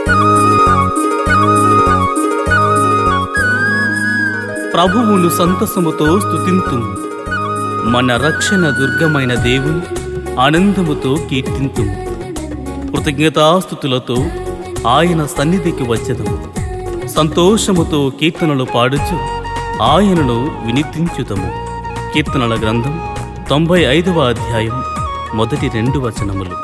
ప్రభువును సంతసముతో స్తుతింతుము మన రక్షణ దుర్గమైన దేవుని ఆనందముతో కీర్తింతుము కృతజ్ఞతాస్థుతులతో ఆయన సన్నిధికి వచ్చదము సంతోషముతో కీర్తనలు పాడుచు ఆయనను వినితించుదము కీర్తనల గ్రంథం తొంభై ఐదవ అధ్యాయం మొదటి రెండు వచనములు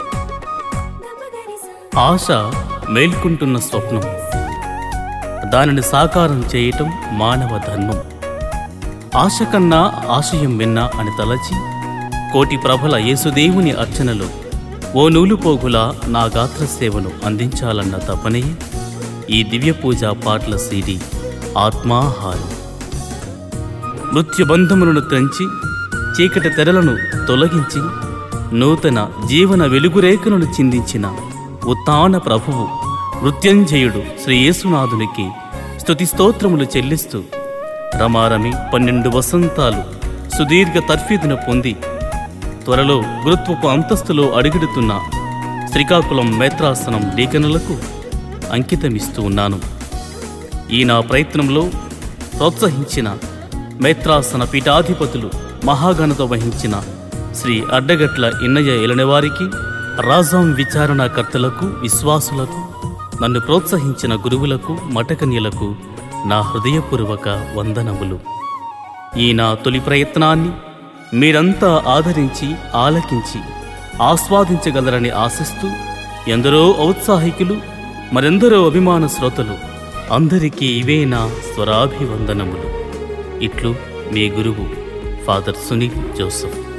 ఆశ మేల్కుంటున్న స్వప్నం దానిని సాకారం చేయటం మానవ ధర్మం ఆశ కన్నా ఆశయం విన్నా అని తలచి కోటి ప్రభల యేసుదేవుని అర్చనలో ఓ నూలు పోగుల నా గాత్ర సేవను అందించాలన్న తపనే ఈ దివ్య పూజ పాటల సీడి ఆత్మాహారం మృత్యుబంధములను త్రంచి చీకటి తెరలను తొలగించి నూతన జీవన వెలుగురేఖలను చిందించిన ఉత్తాన ప్రభువు మృత్యుంజయుడు శ్రీ యేసునాథునికి స్తుతి స్తోత్రములు చెల్లిస్తూ రమారమి పన్నెండు వసంతాలు సుదీర్ఘ తర్ఫీదును పొంది త్వరలో గురుత్వపు అంతస్తులో అడుగుడుతున్న శ్రీకాకుళం మేత్రాసనం డీకనులకు అంకితమిస్తూ ఉన్నాను ఈ నా ప్రయత్నంలో ప్రోత్సహించిన మేత్రాసన పీఠాధిపతులు మహాగణత వహించిన శ్రీ అడ్డగట్ల ఇన్నయ్య ఎలనివారికి రాజాం విచారణకర్తలకు విశ్వాసులకు నన్ను ప్రోత్సహించిన గురువులకు మఠకన్యలకు నా హృదయపూర్వక వందనములు ఈ నా తొలి ప్రయత్నాన్ని మీరంతా ఆదరించి ఆలకించి ఆస్వాదించగలరని ఆశిస్తూ ఎందరో ఔత్సాహికులు మరెందరో అభిమాన శ్రోతలు అందరికీ ఇవే నా స్వరాభివందనములు ఇట్లు మీ గురువు ఫాదర్ సునీల్ జోసఫ్